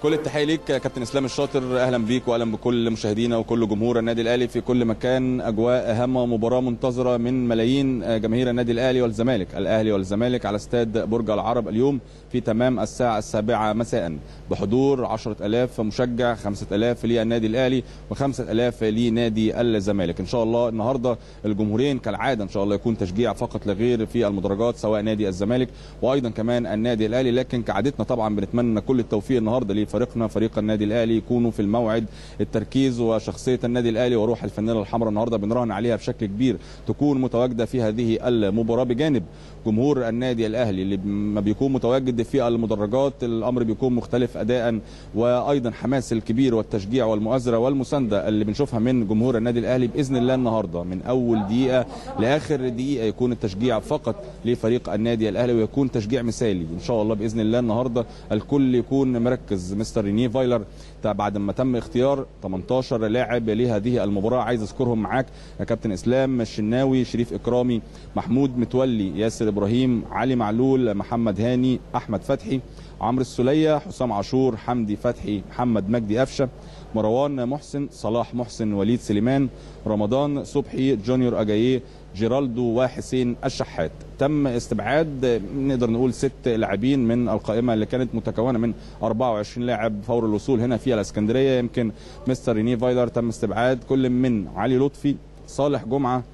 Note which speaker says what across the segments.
Speaker 1: كل التحيه ليك يا كابتن اسلام الشاطر اهلا بيك واهلا بكل مشاهدينا وكل جمهور النادي الاهلي في كل مكان اجواء اهم مباراه منتظره من ملايين جماهير النادي الاهلي والزمالك الاهلي والزمالك على استاد برج العرب اليوم في تمام الساعه السابعه مساء بحضور 10000 مشجع 5000 للنادي الاهلي و5000 لنادي الزمالك ان شاء الله النهارده الجمهورين كالعاده ان شاء الله يكون تشجيع فقط لا غير في المدرجات سواء نادي الزمالك وايضا كمان النادي الاهلي لكن كعادتنا طبعا بنتمنى كل التوفيق النهارده لفريقنا فريق النادي الاهلي يكونوا في الموعد التركيز وشخصيه النادي الاهلي وروح الفانيله الحمراء النهارده بنراهن عليها بشكل كبير تكون متواجده في هذه المباراه بجانب جمهور النادي الاهلي اللي ما بيكون متواجد في المدرجات الامر بيكون مختلف اداء وايضا حماس الكبير والتشجيع والمؤازره والمسانده اللي بنشوفها من جمهور النادي الاهلي باذن الله النهارده من اول دقيقه لاخر دقيقه يكون التشجيع فقط لفريق النادي الاهلي ويكون تشجيع مثالي ان شاء الله باذن الله النهارده الكل يكون مركز مستر ريني فايلر بعد ما تم اختيار 18 لاعب لهذه المباراه عايز اذكرهم معاك يا كابتن اسلام الشناوي شريف اكرامي محمود متولي ياسر ابراهيم علي معلول محمد هاني احمد فتحي عمرو السوليه حسام عاشور حمدي فتحي محمد مجدي قفشه مروان محسن صلاح محسن وليد سليمان رمضان صبحي جونيور اجاييه جيرالدو وحسين الشحات تم استبعاد نقدر نقول ست لاعبين من القائمه اللي كانت متكونه من 24 لاعب فور الوصول هنا في الاسكندريه يمكن مستر ريني فايلر تم استبعاد كل من علي لطفي صالح جمعه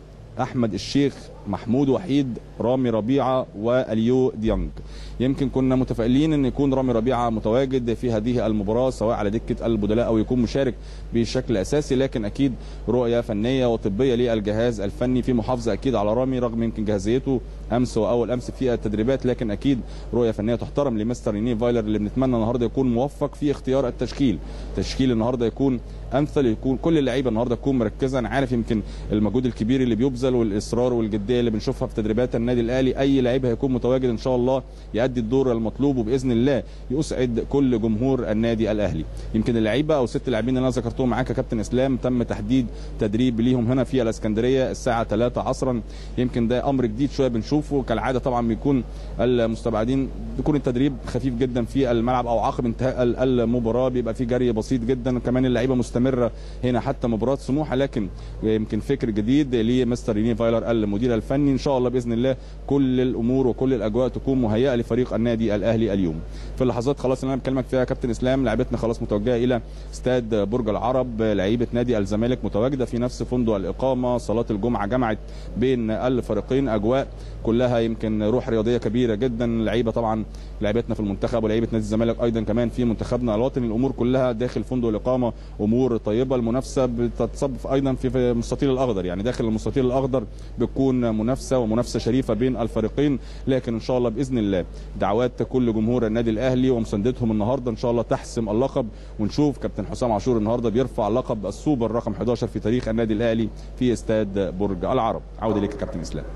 Speaker 1: احمد الشيخ محمود وحيد رامي ربيعه واليو ديانج يمكن كنا متفائلين ان يكون رامي ربيعه متواجد في هذه المباراه سواء على دكه البدلاء او يكون مشارك بشكل اساسي لكن اكيد رؤيه فنيه وطبيه للجهاز الفني في محافظه اكيد على رامي رغم يمكن جاهزيته امس واول امس في التدريبات لكن اكيد رؤيه فنيه تحترم لمستر ريني فايلر اللي بنتمنى النهارده يكون موفق في اختيار التشكيل تشكيل النهارده يكون امثل يكون كل اللعيبه النهارده تكون مركزه انا عارف يمكن المجهود الكبير اللي بيبذل والاصرار والجديه اللي بنشوفها في تدريبات النادي الاهلي اي لعيب هيكون متواجد ان شاء الله يؤدي الدور المطلوب وباذن الله يسعد كل جمهور النادي الاهلي يمكن اللعيبه او ست لاعبين اللي انا ذكرتهم معاك يا كابتن اسلام تم تحديد تدريب ليهم هنا في الاسكندريه الساعه 3 عصرا يمكن ده امر جديد شويه بنشوفه كالعاده طبعا بيكون المستبعدين بيكون التدريب خفيف جدا في الملعب او عقب انتهاء المباراه بيبقى في جري بسيط جدا وكمان اللعيبه مستمره هنا حتى مباراه سموحه لكن يمكن فكر جديد لمستر ريني فايلر المدير الفني ان شاء الله باذن الله كل الامور وكل الاجواء تكون مهيئه لفريق النادي الاهلي اليوم في اللحظات خلاص اللي انا بكلمك فيها يا كابتن اسلام لعيبتنا خلاص متوجهه الى استاد برج العرب لعيبه نادي الزمالك متواجده في نفس فندق الاقامه صلاه الجمعه جمعت بين الفريقين اجواء كلها يمكن روح رياضيه كبيره جدا لعيبه طبعا لعيبتنا في المنتخب ولعيبه نادي الزمالك ايضا كمان في منتخبنا الوطني الامور كلها داخل فندق الاقامه امور طيبه المنافسه بتتصب ايضا في المستطيل الاخضر يعني داخل المستطيل الاخضر بتكون منافسه ومنافسه شريفه بين الفريقين لكن ان شاء الله باذن الله دعوات كل جمهور النادي الاهلي ومساندتهم النهارده ان شاء الله تحسم اللقب ونشوف كابتن حسام عاشور النهارده بيرفع لقب السوبر رقم 11 في تاريخ النادي الاهلي في استاد برج العرب عوده ليك يا كابتن اسلام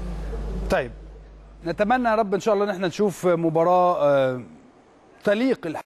Speaker 2: طيب نتمنى يا رب ان شاء الله ان احنا نشوف مباراه تليق